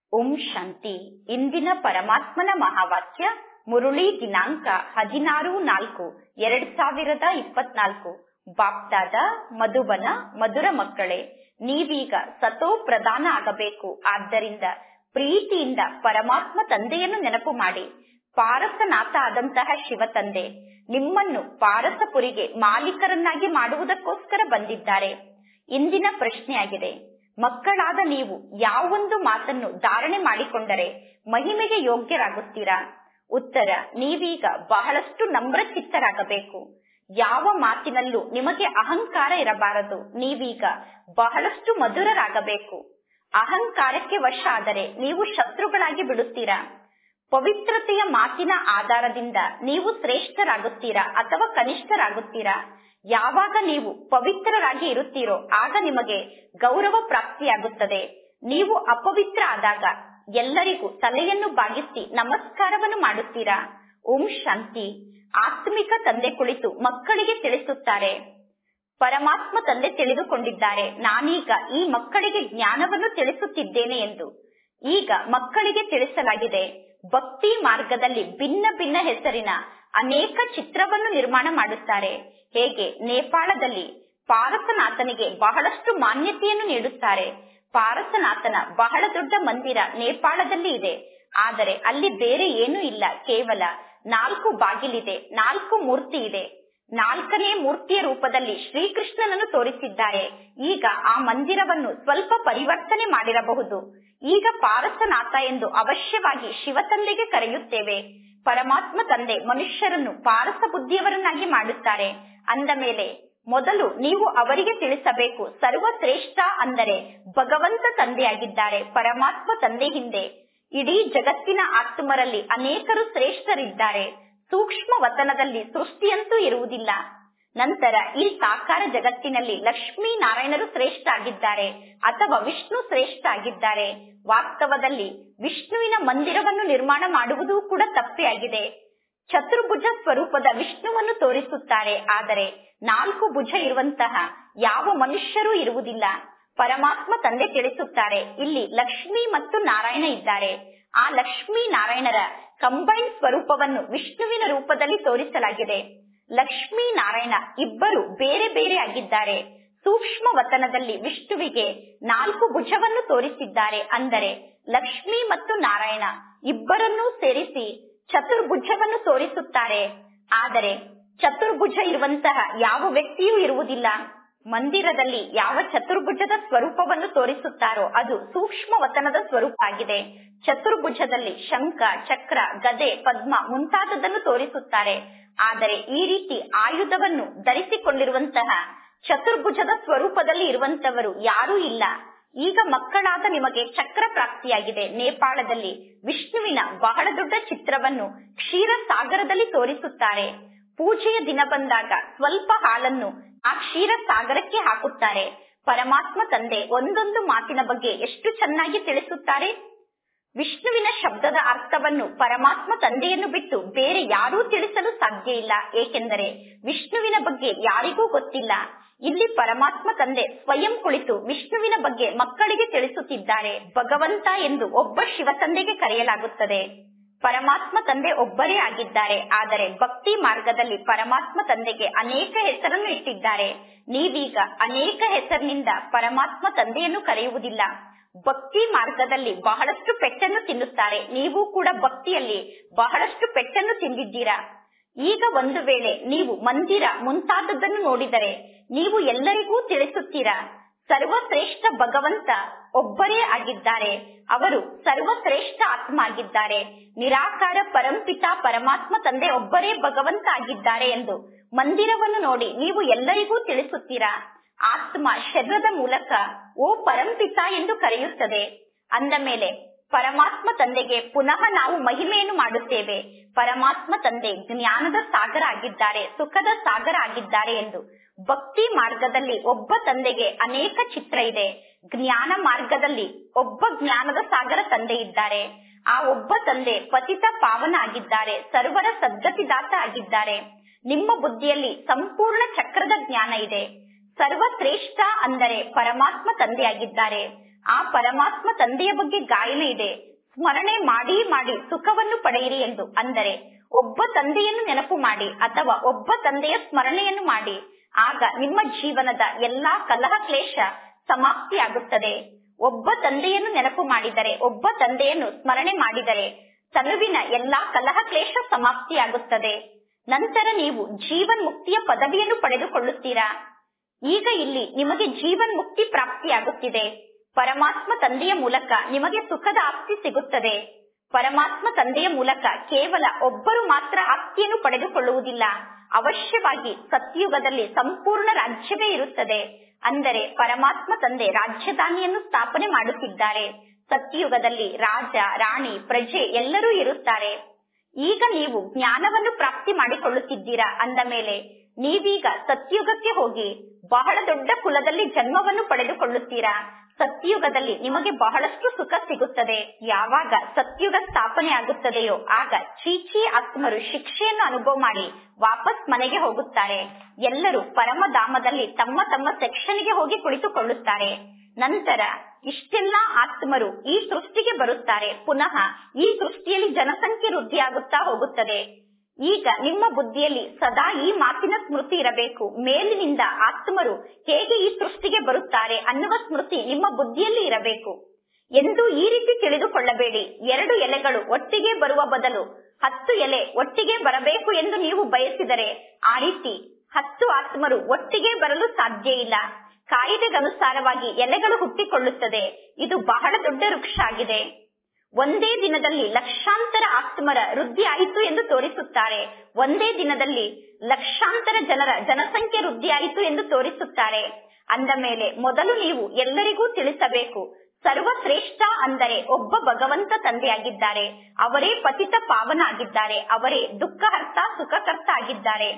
ಓಂ ಶಾಂತಿ ಇಂದಿನ ಪರಮಾತ್ಮನ ಮಹಾವಾಕ್ಯ ಮುರುಳಿ ದಿನಾಂಕ ಹದಿನಾರು ನಾಲ್ಕು ಎರಡ್ ಸಾವಿರದ ಇಪ್ಪತ್ನಾಲ್ಕು ಬಾಪ್ದಾದ ಮಧುಬನ ಮಧುರ ಮಕ್ಕಳೇ ನೀವೀಗ ಸತೋ ಪ್ರಧಾನ ಆಗಬೇಕು ಆದ್ದರಿಂದ ಪ್ರೀತಿಯಿಂದ ಪರಮಾತ್ಮ ತಂದೆಯನ್ನು ನೆನಪು ಮಾಡಿ ಪಾರಸನಾಥ ಆದಂತಹ ಶಿವ ತಂದೆ ನಿಮ್ಮನ್ನು ಪಾರಸಪುರಿಗೆ ಮಾಲೀಕರನ್ನಾಗಿ ಮಾಡುವುದಕ್ಕೋಸ್ಕರ ಬಂದಿದ್ದಾರೆ ಇಂದಿನ ಪ್ರಶ್ನೆಯಾಗಿದೆ ಮಕ್ಕಳಾದ ನೀವು ಯಾವೊಂದು ಮಾತನ್ನು ಧಾರಣೆ ಮಾಡಿಕೊಂಡರೆ ಮಹಿಮೆಗೆ ಯೋಗ್ಯರಾಗುತ್ತೀರಾ ಉತ್ತರ ನೀವೀಗ ಬಹಳಷ್ಟು ನಮ್ರಚಿತ್ತರಾಗಬೇಕು ಯಾವ ಮಾತಿನಲ್ಲೂ ನಿಮಗೆ ಅಹಂಕಾರ ಇರಬಾರದು ನೀವೀಗ ಬಹಳಷ್ಟು ಮಧುರರಾಗಬೇಕು ಅಹಂಕಾರಕ್ಕೆ ವಶ ಆದರೆ ನೀವು ಶತ್ರುಗಳಾಗಿ ಬಿಡುತ್ತೀರಾ ಪವಿತ್ರತೆಯ ಮಾತಿನ ಆಧಾರದಿಂದ ನೀವು ಶ್ರೇಷ್ಠರಾಗುತ್ತೀರಾ ಅಥವಾ ಕನಿಷ್ಠರಾಗುತ್ತೀರಾ ಯಾವಾಗ ನೀವು ಪವಿತ್ರರಾಗಿ ಇರುತ್ತೀರೋ ಆಗ ನಿಮಗೆ ಗೌರವ ಪ್ರಾಪ್ತಿಯಾಗುತ್ತದೆ ನೀವು ಅಪವಿತ್ರ ಆದಾಗ ಎಲ್ಲರಿಗೂ ತಲೆಯನ್ನು ಬಾಗಿಸಿ ನಮಸ್ಕಾರವನ್ನು ಮಾಡುತ್ತೀರಾ ಓಂ ಶಾಂತಿ ಆತ್ಮಿಕ ತಂದೆ ಕುಳಿತು ಮಕ್ಕಳಿಗೆ ತಿಳಿಸುತ್ತಾರೆ ಪರಮಾತ್ಮ ತಂದೆ ತಿಳಿದುಕೊಂಡಿದ್ದಾರೆ ನಾನೀಗ ಈ ಮಕ್ಕಳಿಗೆ ಜ್ಞಾನವನ್ನು ತಿಳಿಸುತ್ತಿದ್ದೇನೆ ಎಂದು ಈಗ ಮಕ್ಕಳಿಗೆ ತಿಳಿಸಲಾಗಿದೆ ಭಕ್ತಿ ಮಾರ್ಗದಲ್ಲಿ ಭಿನ್ನ ಭಿನ್ನ ಹೆಸರಿನ ಅನೇಕ ಚಿತ್ರವನ್ನು ನಿರ್ಮಾಣ ಮಾಡುತ್ತಾರೆ ಹೇಗೆ ನೇಪಾಳದಲ್ಲಿ ಪಾರಸನಾಥನಿಗೆ ಬಹಳಷ್ಟು ಮಾನ್ಯತೆಯನ್ನು ನೀಡುತ್ತಾರೆ ಪಾರಸನಾಥನ ಬಹಳ ದೊಡ್ಡ ಮಂದಿರ ನೇಪಾಳದಲ್ಲಿ ಇದೆ ಆದರೆ ಅಲ್ಲಿ ಬೇರೆ ಏನೂ ಇಲ್ಲ ಕೇವಲ ನಾಲ್ಕು ಬಾಗಿಲಿದೆ ನಾಲ್ಕು ಮೂರ್ತಿ ಇದೆ ನಾಲ್ಕನೇ ಮೂರ್ತಿಯ ರೂಪದಲ್ಲಿ ಶ್ರೀಕೃಷ್ಣನನ್ನು ತೋರಿಸಿದ್ದಾರೆ ಈಗ ಆ ಮಂದಿರವನ್ನು ಸ್ವಲ್ಪ ಪರಿವರ್ತನೆ ಮಾಡಿರಬಹುದು ಈಗ ಪಾರಸನಾಥ ಎಂದು ಅವಶ್ಯವಾಗಿ ಶಿವತಂದೆಗೆ ಕರೆಯುತ್ತೇವೆ ಪರಮಾತ್ಮ ತಂದೆ ಮನುಷ್ಯರನ್ನು ಪಾರಸ ಬುದ್ಧಿಯವರನ್ನಾಗಿ ಮಾಡುತ್ತಾರೆ ಅಂದ ಮೇಲೆ ಮೊದಲು ನೀವು ಅವರಿಗೆ ತಿಳಿಸಬೇಕು ಸರ್ವಶ್ರೇಷ್ಠ ಅಂದರೆ ಭಗವಂತ ತಂದೆಯಾಗಿದ್ದಾರೆ ಪರಮಾತ್ಮ ತಂದೆ ಹಿಂದೆ ಇಡೀ ಜಗತ್ತಿನ ಆತ್ಮರಲ್ಲಿ ಅನೇಕರು ಶ್ರೇಷ್ಠರಿದ್ದಾರೆ ಸೂಕ್ಷ್ಮ ವತನದಲ್ಲಿ ಸೃಷ್ಟಿಯಂತೂ ಇರುವುದಿಲ್ಲ ನಂತರ ಈ ಸಾಕಾರ ಜಗತ್ತಿನಲ್ಲಿ ಲಕ್ಷ್ಮೀ ನಾರಾಯಣರು ಶ್ರೇಷ್ಠ ಆಗಿದ್ದಾರೆ ಅಥವಾ ವಿಷ್ಣು ಶ್ರೇಷ್ಠ ಆಗಿದ್ದಾರೆ ವಾಸ್ತವದಲ್ಲಿ ವಿಷ್ಣುವಿನ ಮಂದಿರವನ್ನು ನಿರ್ಮಾಣ ಮಾಡುವುದು ಕೂಡ ತಪ್ಪೇ ಆಗಿದೆ ಚತುರ್ಭುಜ ಸ್ವರೂಪದ ವಿಷ್ಣುವನ್ನು ತೋರಿಸುತ್ತಾರೆ ಆದರೆ ನಾಲ್ಕು ಭುಜ ಇರುವಂತಹ ಯಾವ ಮನುಷ್ಯರೂ ಇರುವುದಿಲ್ಲ ಪರಮಾತ್ಮ ತಂದೆ ತಿಳಿಸುತ್ತಾರೆ ಇಲ್ಲಿ ಲಕ್ಷ್ಮಿ ಮತ್ತು ನಾರಾಯಣ ಇದ್ದಾರೆ ಆ ಲಕ್ಷ್ಮೀ ನಾರಾಯಣರ ಕಂಬೈನ್ ಸ್ವರೂಪವನ್ನು ವಿಷ್ಣುವಿನ ರೂಪದಲ್ಲಿ ತೋರಿಸಲಾಗಿದೆ ಲಕ್ಷ್ಮೀ ನಾರಾಯಣ ಇಬ್ಬರು ಬೇರೆ ಬೇರೆ ಆಗಿದ್ದಾರೆ ಸೂಕ್ಷ್ಮ ವತನದಲ್ಲಿ ವಿಷ್ಣುವಿಗೆ ನಾಲ್ಕು ಭುಜವನ್ನು ತೋರಿಸಿದ್ದಾರೆ ಅಂದರೆ ಲಕ್ಷ್ಮಿ ಮತ್ತು ನಾರಾಯಣ ಇಬ್ಬರನ್ನೂ ಸೇರಿಸಿ ಚತುರ್ಭುಜವನ್ನು ತೋರಿಸುತ್ತಾರೆ ಆದರೆ ಚತುರ್ಭುಜ ಇರುವಂತಹ ಯಾವ ವ್ಯಕ್ತಿಯೂ ಇರುವುದಿಲ್ಲ ಮಂದಿರದಲ್ಲಿ ಯಾವ ಚತುರ್ಭುಜದ ಸ್ವರೂಪವನ್ನು ತೋರಿಸುತ್ತಾರೋ ಅದು ಸೂಕ್ಷ್ಮ ವತನದ ಸ್ವರೂಪ ಆಗಿದೆ ಚತುರ್ಭುಜದಲ್ಲಿ ಶಂಖ ಚಕ್ರ ಗದೆ ಪದ್ಮ ಮುಂತಾದದನ್ನು ತೋರಿಸುತ್ತಾರೆ ಆದರೆ ಈ ರೀತಿ ಆಯುಧವನ್ನು ಧರಿಸಿಕೊಂಡಿರುವಂತಹ ಚತುರ್ಭುಜದ ಸ್ವರೂಪದಲ್ಲಿ ಇರುವಂತವರು ಯಾರೂ ಇಲ್ಲ ಈಗ ಮಕ್ಕಳಾದ ನಿಮಗೆ ಚಕ್ರ ಪ್ರಾಪ್ತಿಯಾಗಿದೆ ನೇಪಾಳದಲ್ಲಿ ವಿಷ್ಣುವಿನ ಬಹಳ ದೊಡ್ಡ ಚಿತ್ರವನ್ನು ಕ್ಷೀರ ಸಾಗರದಲ್ಲಿ ತೋರಿಸುತ್ತಾರೆ ಪೂಜೆಯ ದಿನ ಬಂದಾಗ ಸ್ವಲ್ಪ ಹಾಲನ್ನು ಆ ಕ್ಷೀರ ಸಾಗರಕ್ಕೆ ಹಾಕುತ್ತಾರೆ ಪರಮಾತ್ಮ ತಂದೆ ಒಂದೊಂದು ಮಾತಿನ ಬಗ್ಗೆ ಎಷ್ಟು ಚೆನ್ನಾಗಿ ತಿಳಿಸುತ್ತಾರೆ ವಿಷ್ಣುವಿನ ಶಬ್ದದ ಅರ್ಥವನ್ನು ಪರಮಾತ್ಮ ತಂದೆಯನ್ನು ಬಿಟ್ಟು ಬೇರೆ ಯಾರೂ ತಿಳಿಸಲು ಸಾಧ್ಯ ಇಲ್ಲ ಏಕೆಂದರೆ ವಿಷ್ಣುವಿನ ಬಗ್ಗೆ ಯಾರಿಗೂ ಗೊತ್ತಿಲ್ಲ ಇಲ್ಲಿ ಪರಮಾತ್ಮ ತಂದೆ ಸ್ವಯಂ ಕುಳಿತು ವಿಷ್ಣುವಿನ ಬಗ್ಗೆ ಮಕ್ಕಳಿಗೆ ತಿಳಿಸುತ್ತಿದ್ದಾರೆ ಭಗವಂತ ಎಂದು ಒಬ್ಬ ಶಿವ ತಂದೆಗೆ ಕರೆಯಲಾಗುತ್ತದೆ ಪರಮಾತ್ಮ ತಂದೆ ಒಬ್ಬರೇ ಆಗಿದ್ದಾರೆ ಆದರೆ ಭಕ್ತಿ ಮಾರ್ಗದಲ್ಲಿ ಪರಮಾತ್ಮ ತಂದೆಗೆ ಅನೇಕ ಹೆಸರನ್ನು ಇಟ್ಟಿದ್ದಾರೆ ನೀವೀಗ ಅನೇಕ ಹೆಸರಿನಿಂದ ಪರಮಾತ್ಮ ತಂದೆಯನ್ನು ಕರೆಯುವುದಿಲ್ಲ ಭಕ್ತಿ ಮಾರ್ಗದಲ್ಲಿ ಬಹಳಷ್ಟು ಪೆಟ್ಟನ್ನು ತಿನ್ನುತ್ತಾರೆ ನೀವು ಕೂಡ ಭಕ್ತಿಯಲ್ಲಿ ಬಹಳಷ್ಟು ಪೆಟ್ಟನ್ನು ತಿಂದಿದ್ದೀರಾ ಈಗ ಒಂದು ವೇಳೆ ನೀವು ಮಂದಿರ ಮುಂತಾದದ್ದನ್ನು ನೋಡಿದರೆ ನೀವು ಎಲ್ಲರಿಗೂ ತಿಳಿಸುತ್ತೀರಾ ಸರ್ವಶ್ರೇಷ್ಠ ಭಗವಂತ ಒಬ್ಬರೇ ಆಗಿದ್ದಾರೆ ಅವರು ಸರ್ವಶ್ರೇಷ್ಠ ಆತ್ಮ ಆಗಿದ್ದಾರೆ ನಿರಾಕಾರ ಪರಂಪಿತ ಪರಮಾತ್ಮ ತಂದೆ ಒಬ್ಬರೇ ಭಗವಂತ ಆಗಿದ್ದಾರೆ ಎಂದು ಮಂದಿರವನ್ನು ನೋಡಿ ನೀವು ಎಲ್ಲರಿಗೂ ತಿಳಿಸುತ್ತೀರಾ ಆತ್ಮ ಶರೀರದ ಮೂಲಕ ಓ ಪರಂಪಿತ ಎಂದು ಕರೆಯುತ್ತದೆ ಅಂದ ಮೇಲೆ ಪರಮಾತ್ಮ ತಂದೆಗೆ ಪುನಃ ನಾವು ಮಹಿಮೆಯನ್ನು ಮಾಡುತ್ತೇವೆ ಪರಮಾತ್ಮ ತಂದೆ ಜ್ಞಾನದ ಸಾಗರ ಆಗಿದ್ದಾರೆ ಸುಖದ ಸಾಗರ ಆಗಿದ್ದಾರೆ ಎಂದು ಭಕ್ತಿ ಮಾರ್ಗದಲ್ಲಿ ಒಬ್ಬ ತಂದೆಗೆ ಅನೇಕ ಚಿತ್ರ ಇದೆ ಜ್ಞಾನ ಮಾರ್ಗದಲ್ಲಿ ಒಬ್ಬ ಜ್ಞಾನದ ಸಾಗರ ತಂದೆ ಇದ್ದಾರೆ ಆ ಒಬ್ಬ ತಂದೆ ಪತಿತ ಪಾವನ ಆಗಿದ್ದಾರೆ ಸರ್ವರ ಸದ್ಗತಿದಾತ ಆಗಿದ್ದಾರೆ ನಿಮ್ಮ ಬುದ್ಧಿಯಲ್ಲಿ ಸಂಪೂರ್ಣ ಚಕ್ರದ ಜ್ಞಾನ ಇದೆ ಸರ್ವಶ್ರೇಷ್ಠ ಅಂದರೆ ಪರಮಾತ್ಮ ತಂದೆಯಾಗಿದ್ದಾರೆ ಆ ಪರಮಾತ್ಮ ತಂದೆಯ ಬಗ್ಗೆ ಗಾಯನ ಇದೆ ಸ್ಮರಣೆ ಮಾಡಿ ಮಾಡಿ ಸುಖವನ್ನು ಪಡೆಯಿರಿ ಎಂದು ಅಂದರೆ ಒಬ್ಬ ತಂದೆಯನ್ನು ನೆನಪು ಮಾಡಿ ಅಥವಾ ಒಬ್ಬ ತಂದೆಯ ಸ್ಮರಣೆಯನ್ನು ಮಾಡಿ ಆಗ ನಿಮ್ಮ ಜೀವನದ ಎಲ್ಲಾ ಕಲಹ ಕ್ಲೇಶ ಸಮಾಪ್ತಿಯಾಗುತ್ತದೆ ಒಬ್ಬ ತಂದೆಯನ್ನು ನೆನಪು ಮಾಡಿದರೆ ಒಬ್ಬ ತಂದೆಯನ್ನು ಸ್ಮರಣೆ ಮಾಡಿದರೆ ತನುವಿನ ಎಲ್ಲಾ ಕಲಹ ಕ್ಲೇಶ ಸಮಾಪ್ತಿಯಾಗುತ್ತದೆ ನಂತರ ನೀವು ಜೀವನ್ ಮುಕ್ತಿಯ ಪದವಿಯನ್ನು ಪಡೆದುಕೊಳ್ಳುತ್ತೀರಾ ಈಗ ಇಲ್ಲಿ ನಿಮಗೆ ಜೀವನ್ ಮುಕ್ತಿ ಪ್ರಾಪ್ತಿಯಾಗುತ್ತಿದೆ ಪರಮಾತ್ಮ ತಂದೆಯ ಮೂಲಕ ನಿಮಗೆ ಸುಖದ ಆಸ್ತಿ ಸಿಗುತ್ತದೆ ಪರಮಾತ್ಮ ತಂದೆಯ ಮೂಲಕ ಕೇವಲ ಒಬ್ಬರು ಮಾತ್ರ ಆಸ್ತಿಯನ್ನು ಪಡೆದುಕೊಳ್ಳುವುದಿಲ್ಲ ಅವಶ್ಯವಾಗಿ ಸತ್ಯುಗದಲ್ಲಿ ಸಂಪೂರ್ಣ ರಾಜ್ಯವೇ ಇರುತ್ತದೆ ಅಂದರೆ ಪರಮಾತ್ಮ ತಂದೆ ರಾಜಧಾನಿಯನ್ನು ಸ್ಥಾಪನೆ ಮಾಡುತ್ತಿದ್ದಾರೆ ಸತ್ಯುಗದಲ್ಲಿ ರಾಜ ರಾಣಿ ಪ್ರಜೆ ಎಲ್ಲರೂ ಇರುತ್ತಾರೆ ಈಗ ನೀವು ಜ್ಞಾನವನ್ನು ಪ್ರಾಪ್ತಿ ಮಾಡಿಕೊಳ್ಳುತ್ತಿದ್ದೀರಾ ಅಂದ ಮೇಲೆ ನೀವೀಗ ಸತ್ಯುಗಕ್ಕೆ ಹೋಗಿ ಬಹಳ ದೊಡ್ಡ ಕುಲದಲ್ಲಿ ಜನ್ಮವನ್ನು ಪಡೆದುಕೊಳ್ಳುತ್ತೀರಾ ಸತ್ಯುಗದಲ್ಲಿ ನಿಮಗೆ ಬಹಳಷ್ಟು ಸುಖ ಸಿಗುತ್ತದೆ ಯಾವಾಗ ಸತ್ಯುಗ ಸ್ಥಾಪನೆ ಆಗುತ್ತದೆಯೋ ಆಗ ಚೀಚಿ ಆತ್ಮರು ಶಿಕ್ಷೆಯನ್ನು ಅನುಭವ ಮಾಡಿ ವಾಪಸ್ ಮನೆಗೆ ಹೋಗುತ್ತಾರೆ ಎಲ್ಲರೂ ಪರಮಧಾಮದಲ್ಲಿ ತಮ್ಮ ತಮ್ಮ ಸೆಕ್ಷನ್ಗೆ ಹೋಗಿ ಕುಳಿತುಕೊಳ್ಳುತ್ತಾರೆ ನಂತರ ಇಷ್ಟೆಲ್ಲಾ ಆತ್ಮರು ಈ ಸೃಷ್ಟಿಗೆ ಬರುತ್ತಾರೆ ಪುನಃ ಈ ಸೃಷ್ಟಿಯಲ್ಲಿ ಜನಸಂಖ್ಯೆ ವೃದ್ಧಿಯಾಗುತ್ತಾ ಹೋಗುತ್ತದೆ ಈಗ ನಿಮ್ಮ ಬುದ್ಧಿಯಲ್ಲಿ ಸದಾ ಈ ಮಾತಿನ ಸ್ಮೃತಿ ಇರಬೇಕು ಮೇಲಿನಿಂದ ಆತ್ಮರು ಹೇಗೆ ಈ ಸೃಷ್ಟಿಗೆ ಬರುತ್ತಾರೆ ಅನ್ನುವ ಸ್ಮೃತಿ ನಿಮ್ಮ ಬುದ್ಧಿಯಲ್ಲಿ ಇರಬೇಕು ಎಂದು ಈ ರೀತಿ ತಿಳಿದುಕೊಳ್ಳಬೇಡಿ ಎರಡು ಎಲೆಗಳು ಒಟ್ಟಿಗೆ ಬರುವ ಬದಲು ಹತ್ತು ಎಲೆ ಒಟ್ಟಿಗೆ ಬರಬೇಕು ಎಂದು ನೀವು ಬಯಸಿದರೆ ಆ ರೀತಿ ಹತ್ತು ಆತ್ಮರು ಒಟ್ಟಿಗೆ ಬರಲು ಸಾಧ್ಯ ಇಲ್ಲ ಕಾಯಿದೆಗನುಸಾರವಾಗಿ ಎಲೆಗಳು ಹುಟ್ಟಿಕೊಳ್ಳುತ್ತದೆ ಇದು ಬಹಳ ದೊಡ್ಡ ವೃಕ್ಷ ಆಗಿದೆ ಒಂದೇ ದಿನದಲ್ಲಿ ಲಕ್ಷಾಂತರ ಆತ್ಮರ ವೃದ್ಧಿ ಆಯಿತು ಎಂದು ತೋರಿಸುತ್ತಾರೆ ಒಂದೇ ದಿನದಲ್ಲಿ ಲಕ್ಷಾಂತರ ಜನರ ಜನಸಂಖ್ಯೆ ವೃದ್ಧಿ ಆಯಿತು ಎಂದು ತೋರಿಸುತ್ತಾರೆ ಅಂದ ಮೇಲೆ ಮೊದಲು ನೀವು ಎಲ್ಲರಿಗೂ ತಿಳಿಸಬೇಕು ಸರ್ವಶ್ರೇಷ್ಠ ಅಂದರೆ ಒಬ್ಬ ಭಗವಂತ ತಂದೆಯಾಗಿದ್ದಾರೆ ಅವರೇ ಪತಿತ ಪಾವನ ಆಗಿದ್ದಾರೆ ಅವರೇ ದುಃಖಹರ್ತ ಸುಖಕರ್ತ ಆಗಿದ್ದಾರೆ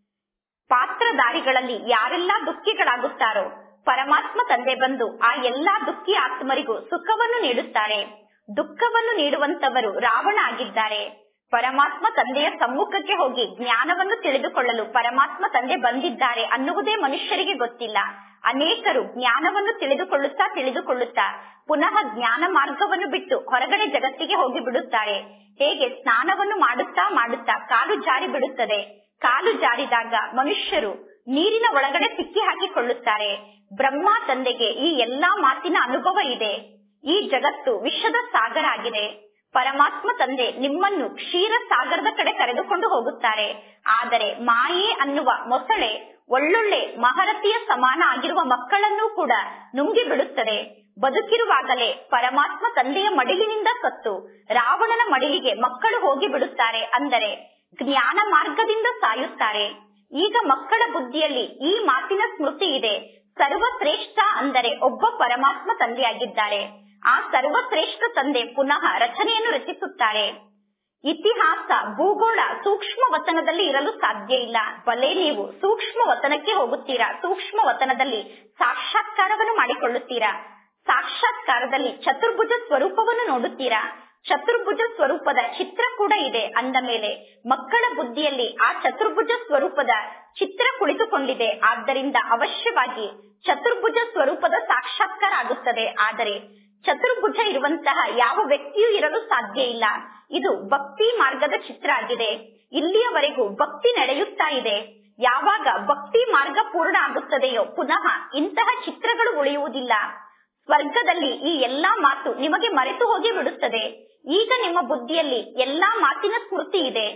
ಪಾತ್ರಧಾರಿಗಳಲ್ಲಿ ಯಾರೆಲ್ಲ ದುಃಖಿಗಳಾಗುತ್ತಾರೋ ಪರಮಾತ್ಮ ತಂದೆ ಬಂದು ಆ ಎಲ್ಲಾ ದುಃಖಿ ಆತ್ಮರಿಗೂ ಸುಖವನ್ನು ನೀಡುತ್ತಾರೆ ದುಃಖವನ್ನು ನೀಡುವಂತವರು ರಾವಣ ಆಗಿದ್ದಾರೆ ಪರಮಾತ್ಮ ತಂದೆಯ ಸಮ್ಮುಖಕ್ಕೆ ಹೋಗಿ ಜ್ಞಾನವನ್ನು ತಿಳಿದುಕೊಳ್ಳಲು ಪರಮಾತ್ಮ ತಂದೆ ಬಂದಿದ್ದಾರೆ ಅನ್ನುವುದೇ ಮನುಷ್ಯರಿಗೆ ಗೊತ್ತಿಲ್ಲ ಅನೇಕರು ಜ್ಞಾನವನ್ನು ತಿಳಿದುಕೊಳ್ಳುತ್ತಾ ತಿಳಿದುಕೊಳ್ಳುತ್ತಾ ಪುನಃ ಜ್ಞಾನ ಮಾರ್ಗವನ್ನು ಬಿಟ್ಟು ಹೊರಗಡೆ ಜಗತ್ತಿಗೆ ಹೋಗಿ ಬಿಡುತ್ತಾರೆ ಹೇಗೆ ಸ್ನಾನವನ್ನು ಮಾಡುತ್ತಾ ಮಾಡುತ್ತಾ ಕಾಲು ಜಾರಿ ಬಿಡುತ್ತದೆ ಕಾಲು ಜಾರಿದಾಗ ಮನುಷ್ಯರು ನೀರಿನ ಒಳಗಡೆ ಸಿಕ್ಕಿ ಹಾಕಿಕೊಳ್ಳುತ್ತಾರೆ ಬ್ರಹ್ಮ ತಂದೆಗೆ ಈ ಎಲ್ಲಾ ಮಾತಿನ ಅನುಭವ ಇದೆ ಈ ಜಗತ್ತು ವಿಶ್ವದ ಸಾಗರ ಆಗಿದೆ ಪರಮಾತ್ಮ ತಂದೆ ನಿಮ್ಮನ್ನು ಕ್ಷೀರ ಸಾಗರದ ಕಡೆ ಕರೆದುಕೊಂಡು ಹೋಗುತ್ತಾರೆ ಆದರೆ ಮಾಯೆ ಅನ್ನುವ ಮೊಸಳೆ ಒಳ್ಳೊಳ್ಳೆ ಮಹರತಿಯ ಸಮಾನ ಆಗಿರುವ ಮಕ್ಕಳನ್ನೂ ಕೂಡ ನುಂಗಿ ಬಿಡುತ್ತದೆ ಬದುಕಿರುವಾಗಲೇ ಪರಮಾತ್ಮ ತಂದೆಯ ಮಡಿಲಿನಿಂದ ಸತ್ತು ರಾವಣನ ಮಡಿಲಿಗೆ ಮಕ್ಕಳು ಹೋಗಿ ಬಿಡುತ್ತಾರೆ ಅಂದರೆ ಜ್ಞಾನ ಮಾರ್ಗದಿಂದ ಸಾಯುತ್ತಾರೆ ಈಗ ಮಕ್ಕಳ ಬುದ್ಧಿಯಲ್ಲಿ ಈ ಮಾತಿನ ಸ್ಮೃತಿ ಇದೆ ಸರ್ವಶ್ರೇಷ್ಠ ಅಂದರೆ ಒಬ್ಬ ಪರಮಾತ್ಮ ತಂದೆಯಾಗಿದ್ದಾರೆ ಆ ಸರ್ವಶ್ರೇಷ್ಠ ತಂದೆ ಪುನಃ ರಚನೆಯನ್ನು ರಚಿಸುತ್ತಾರೆ ಇತಿಹಾಸ ಭೂಗೋಳ ಸೂಕ್ಷ್ಮ ವತನದಲ್ಲಿ ಇರಲು ಸಾಧ್ಯ ಇಲ್ಲ ಬಲೆ ನೀವು ಸೂಕ್ಷ್ಮ ವತನಕ್ಕೆ ಹೋಗುತ್ತೀರಾ ಸೂಕ್ಷ್ಮ ವತನದಲ್ಲಿ ಸಾಕ್ಷಾತ್ಕಾರವನ್ನು ಮಾಡಿಕೊಳ್ಳುತ್ತೀರಾ ಸಾಕ್ಷಾತ್ಕಾರದಲ್ಲಿ ಚತುರ್ಭುಜ ಸ್ವರೂಪವನ್ನು ನೋಡುತ್ತೀರಾ ಚತುರ್ಭುಜ ಸ್ವರೂಪದ ಚಿತ್ರ ಕೂಡ ಇದೆ ಅಂದ ಮೇಲೆ ಮಕ್ಕಳ ಬುದ್ಧಿಯಲ್ಲಿ ಆ ಚತುರ್ಭುಜ ಸ್ವರೂಪದ ಚಿತ್ರ ಕುಳಿತುಕೊಂಡಿದೆ ಆದ್ದರಿಂದ ಅವಶ್ಯವಾಗಿ ಚತುರ್ಭುಜ ಸ್ವರೂಪದ ಸಾಕ್ಷಾತ್ಕಾರ ಆಗುತ್ತದೆ ಆದರೆ ಚತುರ್ಭುಜ ಇರುವಂತಹ ಯಾವ ವ್ಯಕ್ತಿಯೂ ಇರಲು ಸಾಧ್ಯ ಇಲ್ಲ ಇದು ಭಕ್ತಿ ಮಾರ್ಗದ ಚಿತ್ರ ಆಗಿದೆ ಇಲ್ಲಿಯವರೆಗೂ ಭಕ್ತಿ ನಡೆಯುತ್ತಾ ಇದೆ ಯಾವಾಗ ಭಕ್ತಿ ಮಾರ್ಗ ಪೂರ್ಣ ಆಗುತ್ತದೆಯೋ ಪುನಃ ಇಂತಹ ಚಿತ್ರಗಳು ಉಳಿಯುವುದಿಲ್ಲ ಸ್ವರ್ಗದಲ್ಲಿ ಈ ಎಲ್ಲಾ ಮಾತು ನಿಮಗೆ ಮರೆತು ಹೋಗಿ ಬಿಡುತ್ತದೆ ಈಗ ನಿಮ್ಮ ಬುದ್ಧಿಯಲ್ಲಿ ಎಲ್ಲಾ ಮಾತಿನ ಸ್ಮೃತಿ ಇದೆ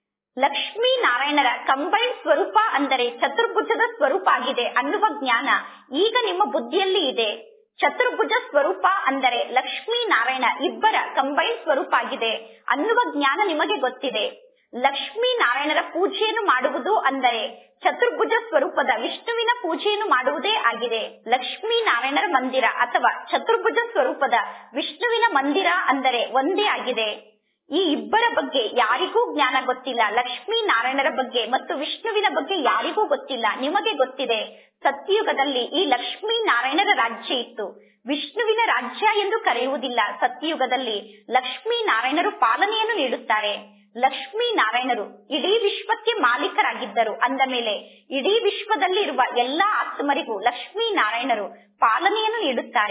ಲಕ್ಷ್ಮೀ ನಾರಾಯಣರ ಕಂಬೈನ್ ಸ್ವರೂಪ ಅಂದರೆ ಚತುರ್ಭುಜದ ಸ್ವರೂಪ ಆಗಿದೆ ಅನ್ನುವ ಜ್ಞಾನ ಈಗ ನಿಮ್ಮ ಬುದ್ಧಿಯಲ್ಲಿ ಇದೆ ಚತುರ್ಭುಜ ಸ್ವರೂಪ ಅಂದರೆ ಲಕ್ಷ್ಮೀ ನಾರಾಯಣ ಇಬ್ಬರ ಕಂಬೈನ್ ಸ್ವರೂಪ ಆಗಿದೆ ಅನ್ನುವ ಜ್ಞಾನ ನಿಮಗೆ ಗೊತ್ತಿದೆ ಲಕ್ಷ್ಮೀ ನಾರಾಯಣರ ಪೂಜೆಯನ್ನು ಮಾಡುವುದು ಅಂದರೆ ಚತುರ್ಭುಜ ಸ್ವರೂಪದ ವಿಷ್ಣುವಿನ ಪೂಜೆಯನ್ನು ಮಾಡುವುದೇ ಆಗಿದೆ ಲಕ್ಷ್ಮೀ ನಾರಾಯಣರ ಮಂದಿರ ಅಥವಾ ಚತುರ್ಭುಜ ಸ್ವರೂಪದ ವಿಷ್ಣುವಿನ ಮಂದಿರ ಅಂದರೆ ಒಂದೇ ಆಗಿದೆ ಈ ಇಬ್ಬರ ಬಗ್ಗೆ ಯಾರಿಗೂ ಜ್ಞಾನ ಗೊತ್ತಿಲ್ಲ ಲಕ್ಷ್ಮೀ ನಾರಾಯಣರ ಬಗ್ಗೆ ಮತ್ತು ವಿಷ್ಣುವಿನ ಬಗ್ಗೆ ಯಾರಿಗೂ ಗೊತ್ತಿಲ್ಲ ನಿಮಗೆ ಗೊತ್ತಿದೆ ಸತ್ಯಯುಗದಲ್ಲಿ ಈ ಲಕ್ಷ್ಮೀ ನಾರಾಯಣರ ರಾಜ್ಯ ಇತ್ತು ವಿಷ್ಣುವಿನ ರಾಜ್ಯ ಎಂದು ಕರೆಯುವುದಿಲ್ಲ ಸತ್ಯಯುಗದಲ್ಲಿ ಲಕ್ಷ್ಮೀ ನಾರಾಯಣರು ಪಾಲನೆಯನ್ನು ನೀಡುತ್ತಾರೆ ಲಕ್ಷ್ಮೀ ನಾರಾಯಣರು ಇಡೀ ವಿಶ್ವಕ್ಕೆ ಮಾಲೀಕರಾಗಿದ್ದರು ಅಂದ ಮೇಲೆ ಇಡೀ ವಿಶ್ವದಲ್ಲಿ ಇರುವ ಎಲ್ಲಾ ಆತ್ಮರಿಗೂ ಲಕ್ಷ್ಮೀ ನಾರಾಯಣರು ಪಾಲನೆಯನ್ನು ನೀಡುತ್ತಾರೆ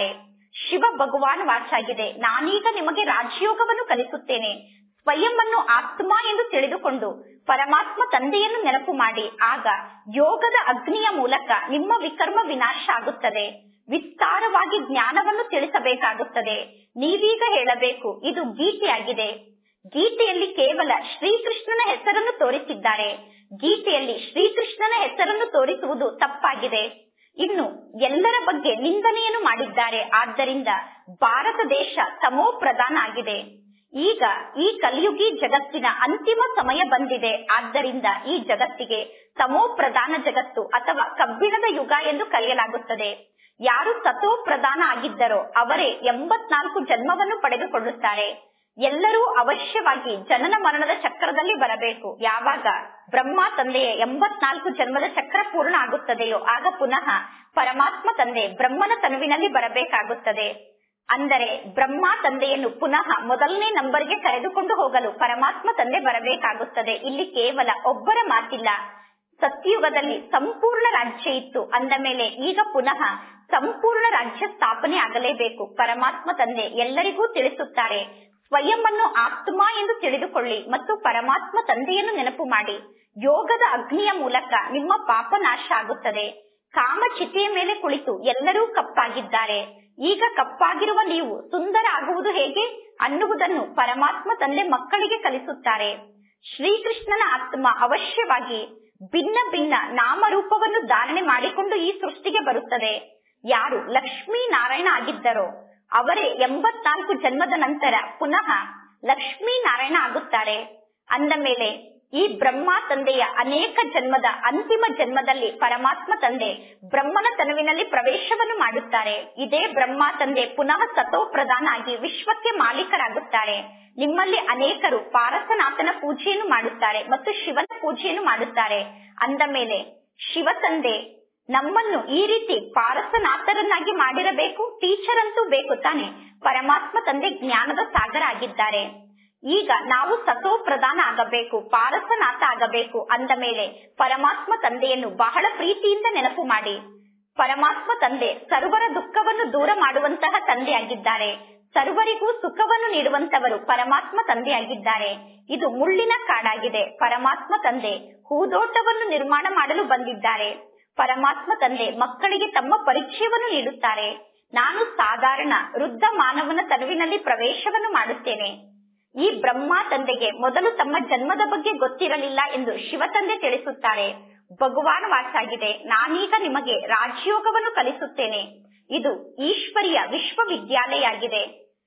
ಶಿವ ಭಗವಾನ್ ವಾಚಾಗಿದೆ ನಾನೀಗ ನಿಮಗೆ ರಾಜಯೋಗವನ್ನು ಕಲಿಸುತ್ತೇನೆ ಸ್ವಯಂ ಅನ್ನು ಆತ್ಮ ಎಂದು ತಿಳಿದುಕೊಂಡು ಪರಮಾತ್ಮ ತಂದೆಯನ್ನು ನೆನಪು ಮಾಡಿ ಆಗ ಯೋಗದ ಅಗ್ನಿಯ ಮೂಲಕ ನಿಮ್ಮ ವಿಕರ್ಮ ವಿನಾಶ ಆಗುತ್ತದೆ ವಿಸ್ತಾರವಾಗಿ ಜ್ಞಾನವನ್ನು ತಿಳಿಸಬೇಕಾಗುತ್ತದೆ ನೀವೀಗ ಹೇಳಬೇಕು ಇದು ಗೀತೆಯಾಗಿದೆ ಗೀತೆಯಲ್ಲಿ ಕೇವಲ ಶ್ರೀಕೃಷ್ಣನ ಹೆಸರನ್ನು ತೋರಿಸಿದ್ದಾರೆ ಗೀತೆಯಲ್ಲಿ ಶ್ರೀಕೃಷ್ಣನ ಹೆಸರನ್ನು ತೋರಿಸುವುದು ತಪ್ಪಾಗಿದೆ ಇನ್ನು ಎಲ್ಲರ ಬಗ್ಗೆ ನಿಂದನೆಯನ್ನು ಮಾಡಿದ್ದಾರೆ ಆದ್ದರಿಂದ ಭಾರತ ದೇಶ ತಮೋ ಪ್ರಧಾನ ಆಗಿದೆ ಈಗ ಈ ಕಲಿಯುಗಿ ಜಗತ್ತಿನ ಅಂತಿಮ ಸಮಯ ಬಂದಿದೆ ಆದ್ದರಿಂದ ಈ ಜಗತ್ತಿಗೆ ತಮೋ ಪ್ರಧಾನ ಜಗತ್ತು ಅಥವಾ ಕಬ್ಬಿಣದ ಯುಗ ಎಂದು ಕರೆಯಲಾಗುತ್ತದೆ ಯಾರು ಸತೋ ಪ್ರಧಾನ ಆಗಿದ್ದರೋ ಅವರೇ ಎಂಬತ್ನಾಲ್ಕು ಜನ್ಮವನ್ನು ಪಡೆದುಕೊಳ್ಳುತ್ತಾರೆ ಎಲ್ಲರೂ ಅವಶ್ಯವಾಗಿ ಜನನ ಮರಣದ ಚಕ್ರದಲ್ಲಿ ಬರಬೇಕು ಯಾವಾಗ ಬ್ರಹ್ಮ ತಂದೆಯ ಎಂಬತ್ನಾಲ್ಕು ಜನ್ಮದ ಚಕ್ರ ಪೂರ್ಣ ಆಗುತ್ತದೆಯೋ ಆಗ ಪುನಃ ಪರಮಾತ್ಮ ತಂದೆ ಬ್ರಹ್ಮನ ತನುವಿನಲ್ಲಿ ಬರಬೇಕಾಗುತ್ತದೆ ಅಂದರೆ ಬ್ರಹ್ಮ ತಂದೆಯನ್ನು ಪುನಃ ಮೊದಲನೇ ನಂಬರ್ಗೆ ಕರೆದುಕೊಂಡು ಹೋಗಲು ಪರಮಾತ್ಮ ತಂದೆ ಬರಬೇಕಾಗುತ್ತದೆ ಇಲ್ಲಿ ಕೇವಲ ಒಬ್ಬರ ಮಾತಿಲ್ಲ ಸತ್ಯಯುಗದಲ್ಲಿ ಸಂಪೂರ್ಣ ರಾಜ್ಯ ಇತ್ತು ಅಂದ ಮೇಲೆ ಈಗ ಪುನಃ ಸಂಪೂರ್ಣ ರಾಜ್ಯ ಸ್ಥಾಪನೆ ಆಗಲೇಬೇಕು ಪರಮಾತ್ಮ ತಂದೆ ಎಲ್ಲರಿಗೂ ತಿಳಿಸುತ್ತಾರೆ ಸ್ವಯಂ ಅನ್ನು ಆತ್ಮ ಎಂದು ತಿಳಿದುಕೊಳ್ಳಿ ಮತ್ತು ಪರಮಾತ್ಮ ತಂದೆಯನ್ನು ನೆನಪು ಮಾಡಿ ಯೋಗದ ಅಗ್ನಿಯ ಮೂಲಕ ನಿಮ್ಮ ಪಾಪ ನಾಶ ಆಗುತ್ತದೆ ಕಾಮ ಚಿತೆಯ ಮೇಲೆ ಕುಳಿತು ಎಲ್ಲರೂ ಕಪ್ಪಾಗಿದ್ದಾರೆ ಈಗ ಕಪ್ಪಾಗಿರುವ ನೀವು ಸುಂದರ ಆಗುವುದು ಹೇಗೆ ಅನ್ನುವುದನ್ನು ಪರಮಾತ್ಮ ತಂದೆ ಮಕ್ಕಳಿಗೆ ಕಲಿಸುತ್ತಾರೆ ಶ್ರೀಕೃಷ್ಣನ ಆತ್ಮ ಅವಶ್ಯವಾಗಿ ಭಿನ್ನ ಭಿನ್ನ ನಾಮರೂಪವನ್ನು ಧಾರಣೆ ಮಾಡಿಕೊಂಡು ಈ ಸೃಷ್ಟಿಗೆ ಬರುತ್ತದೆ ಯಾರು ಲಕ್ಷ್ಮೀ ನಾರಾಯಣ ಆಗಿದ್ದರೋ ಅವರೇ ಎಂಬತ್ನಾಲ್ಕು ಜನ್ಮದ ನಂತರ ಪುನಃ ಲಕ್ಷ್ಮೀ ನಾರಾಯಣ ಆಗುತ್ತಾರೆ ಅಂದ ಮೇಲೆ ಈ ಬ್ರಹ್ಮ ತಂದೆಯ ಅನೇಕ ಜನ್ಮದ ಅಂತಿಮ ಜನ್ಮದಲ್ಲಿ ಪರಮಾತ್ಮ ತಂದೆ ಬ್ರಹ್ಮನ ತನುವಿನಲ್ಲಿ ಪ್ರವೇಶವನ್ನು ಮಾಡುತ್ತಾರೆ ಇದೇ ಬ್ರಹ್ಮ ತಂದೆ ಪುನಃ ಸತೋ ಪ್ರಧಾನ ಆಗಿ ವಿಶ್ವಕ್ಕೆ ಮಾಲೀಕರಾಗುತ್ತಾರೆ ನಿಮ್ಮಲ್ಲಿ ಅನೇಕರು ಪಾರಸನಾಥನ ಪೂಜೆಯನ್ನು ಮಾಡುತ್ತಾರೆ ಮತ್ತು ಶಿವನ ಪೂಜೆಯನ್ನು ಮಾಡುತ್ತಾರೆ ಅಂದ ಮೇಲೆ ಶಿವ ತಂದೆ ನಮ್ಮನ್ನು ಈ ರೀತಿ ಪಾರಸನಾಥರನ್ನಾಗಿ ಮಾಡಿರಬೇಕು ಟೀಚರ್ ಅಂತೂ ಬೇಕು ತಾನೆ ಪರಮಾತ್ಮ ತಂದೆ ಜ್ಞಾನದ ಸಾಗರ ಆಗಿದ್ದಾರೆ ಈಗ ನಾವು ಸತೋ ಪ್ರಧಾನ ಆಗಬೇಕು ಪಾರಸನಾಥ ಆಗಬೇಕು ಅಂದ ಮೇಲೆ ಪರಮಾತ್ಮ ತಂದೆಯನ್ನು ಬಹಳ ಪ್ರೀತಿಯಿಂದ ನೆನಪು ಮಾಡಿ ಪರಮಾತ್ಮ ತಂದೆ ಸರ್ವರ ದುಃಖವನ್ನು ದೂರ ಮಾಡುವಂತಹ ತಂದೆಯಾಗಿದ್ದಾರೆ ಸರ್ವರಿಗೂ ಸುಖವನ್ನು ನೀಡುವಂತವರು ಪರಮಾತ್ಮ ತಂದೆಯಾಗಿದ್ದಾರೆ ಇದು ಮುಳ್ಳಿನ ಕಾಡಾಗಿದೆ ಪರಮಾತ್ಮ ತಂದೆ ಹೂದೋಟವನ್ನು ನಿರ್ಮಾಣ ಮಾಡಲು ಬಂದಿದ್ದಾರೆ ಪರಮಾತ್ಮ ತಂದೆ ಮಕ್ಕಳಿಗೆ ತಮ್ಮ ಪರಿಚಯವನ್ನು ನೀಡುತ್ತಾರೆ ನಾನು ಸಾಧಾರಣ ವೃದ್ಧ ಮಾನವನ ತನುವಿನಲ್ಲಿ ಪ್ರವೇಶವನ್ನು ಮಾಡುತ್ತೇನೆ ಈ ಬ್ರಹ್ಮ ತಂದೆಗೆ ಮೊದಲು ತಮ್ಮ ಜನ್ಮದ ಬಗ್ಗೆ ಗೊತ್ತಿರಲಿಲ್ಲ ಎಂದು ಶಿವ ತಂದೆ ತಿಳಿಸುತ್ತಾರೆ ಭಗವಾನ್ ವಾಚಾಗಿದೆ ನಾನೀಗ ನಿಮಗೆ ರಾಜಯೋಗವನ್ನು ಕಲಿಸುತ್ತೇನೆ ಇದು ಈಶ್ವರಿಯ ವಿಶ್ವವಿದ್ಯಾಲಯ ಆಗಿದೆ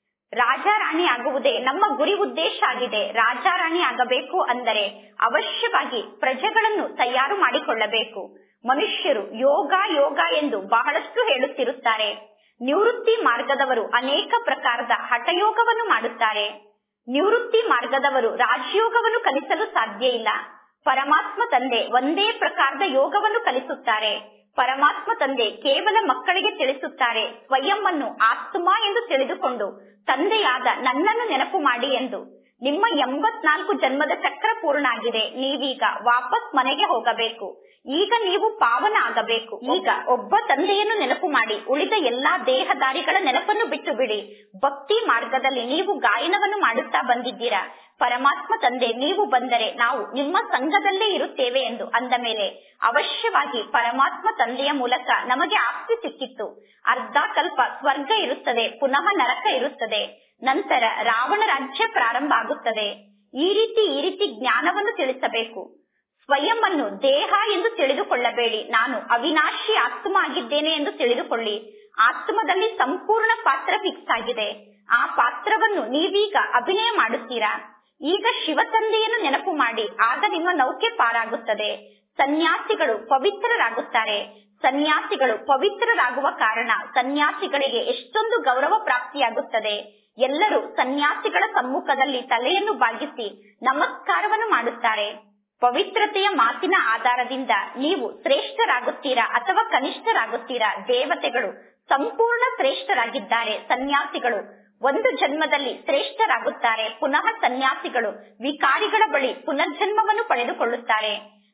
ರಾಜಾರಾಣಿ ಆಗುವುದೇ ನಮ್ಮ ಗುರಿ ಉದ್ದೇಶ ಆಗಿದೆ ರಾಜಾರಾಣಿ ಆಗಬೇಕು ಅಂದರೆ ಅವಶ್ಯವಾಗಿ ಪ್ರಜೆಗಳನ್ನು ತಯಾರು ಮಾಡಿಕೊಳ್ಳಬೇಕು ಮನುಷ್ಯರು ಯೋಗ ಯೋಗ ಎಂದು ಬಹಳಷ್ಟು ಹೇಳುತ್ತಿರುತ್ತಾರೆ ನಿವೃತ್ತಿ ಮಾರ್ಗದವರು ಅನೇಕ ಪ್ರಕಾರದ ಹಠಯೋಗವನ್ನು ಮಾಡುತ್ತಾರೆ ನಿವೃತ್ತಿ ಮಾರ್ಗದವರು ರಾಜಯೋಗವನ್ನು ಕಲಿಸಲು ಸಾಧ್ಯ ಇಲ್ಲ ಪರಮಾತ್ಮ ತಂದೆ ಒಂದೇ ಪ್ರಕಾರದ ಯೋಗವನ್ನು ಕಲಿಸುತ್ತಾರೆ ಪರಮಾತ್ಮ ತಂದೆ ಕೇವಲ ಮಕ್ಕಳಿಗೆ ತಿಳಿಸುತ್ತಾರೆ ಸ್ವಯಂ ಅನ್ನು ಆತ್ಮ ಎಂದು ತಿಳಿದುಕೊಂಡು ತಂದೆಯಾದ ನನ್ನನ್ನು ನೆನಪು ಮಾಡಿ ಎಂದು ನಿಮ್ಮ ಎಂಬತ್ನಾಲ್ಕು ಜನ್ಮದ ಚಕ್ರ ಪೂರ್ಣ ಆಗಿದೆ ನೀವೀಗ ವಾಪಸ್ ಮನೆಗೆ ಹೋಗಬೇಕು ಈಗ ನೀವು ಪಾವನ ಆಗಬೇಕು ಈಗ ಒಬ್ಬ ತಂದೆಯನ್ನು ನೆನಪು ಮಾಡಿ ಉಳಿದ ಎಲ್ಲಾ ದೇಹದಾರಿಗಳ ನೆನಪನ್ನು ಬಿಟ್ಟು ಬಿಡಿ ಭಕ್ತಿ ಮಾರ್ಗದಲ್ಲಿ ನೀವು ಗಾಯನವನ್ನು ಮಾಡುತ್ತಾ ಬಂದಿದ್ದೀರಾ ಪರಮಾತ್ಮ ತಂದೆ ನೀವು ಬಂದರೆ ನಾವು ನಿಮ್ಮ ಸಂಘದಲ್ಲೇ ಇರುತ್ತೇವೆ ಎಂದು ಅಂದ ಮೇಲೆ ಅವಶ್ಯವಾಗಿ ಪರಮಾತ್ಮ ತಂದೆಯ ಮೂಲಕ ನಮಗೆ ಆಸ್ತಿ ಸಿಕ್ಕಿತ್ತು ಅರ್ಧ ಕಲ್ಪ ಸ್ವರ್ಗ ಇರುತ್ತದೆ ಪುನಃ ನರಕ ಇರುತ್ತದೆ ನಂತರ ರಾವಣ ರಾಜ್ಯ ಪ್ರಾರಂಭ ಆಗುತ್ತದೆ ಈ ರೀತಿ ಈ ರೀತಿ ಜ್ಞಾನವನ್ನು ತಿಳಿಸಬೇಕು ಸ್ವಯಂ ಅನ್ನು ದೇಹ ಎಂದು ತಿಳಿದುಕೊಳ್ಳಬೇಡಿ ನಾನು ಅವಿನಾಶಿ ಆತ್ಮ ಆಗಿದ್ದೇನೆ ಎಂದು ತಿಳಿದುಕೊಳ್ಳಿ ಆತ್ಮದಲ್ಲಿ ಸಂಪೂರ್ಣ ಪಾತ್ರ ಫಿಕ್ಸ್ ಆಗಿದೆ ಆ ಪಾತ್ರವನ್ನು ನೀವೀಗ ಅಭಿನಯ ಮಾಡುತ್ತೀರಾ ಈಗ ಶಿವ ತಂದೆಯನ್ನು ನೆನಪು ಮಾಡಿ ಆಗ ನಿಮ್ಮ ನೌಕೆ ಪಾರಾಗುತ್ತದೆ ಸನ್ಯಾಸಿಗಳು ಪವಿತ್ರರಾಗುತ್ತಾರೆ ಸನ್ಯಾಸಿಗಳು ಪವಿತ್ರರಾಗುವ ಕಾರಣ ಸನ್ಯಾಸಿಗಳಿಗೆ ಎಷ್ಟೊಂದು ಗೌರವ ಪ್ರಾಪ್ತಿಯಾಗುತ್ತದೆ ಎಲ್ಲರೂ ಸನ್ಯಾಸಿಗಳ ಸಮ್ಮುಖದಲ್ಲಿ ತಲೆಯನ್ನು ಬಾಗಿಸಿ ನಮಸ್ಕಾರವನ್ನು ಮಾಡುತ್ತಾರೆ ಪವಿತ್ರತೆಯ ಮಾತಿನ ಆಧಾರದಿಂದ ನೀವು ಶ್ರೇಷ್ಠರಾಗುತ್ತೀರಾ ಅಥವಾ ಕನಿಷ್ಠರಾಗುತ್ತೀರಾ ದೇವತೆಗಳು ಸಂಪೂರ್ಣ ಶ್ರೇಷ್ಠರಾಗಿದ್ದಾರೆ ಸನ್ಯಾಸಿಗಳು ಒಂದು ಜನ್ಮದಲ್ಲಿ ಶ್ರೇಷ್ಠರಾಗುತ್ತಾರೆ ಪುನಃ ಸನ್ಯಾಸಿಗಳು ವಿಕಾರಿಗಳ ಬಳಿ ಪುನರ್ಜನ್ಮವನ್ನು ಪಡೆದುಕೊಳ್ಳುತ್ತಾರೆ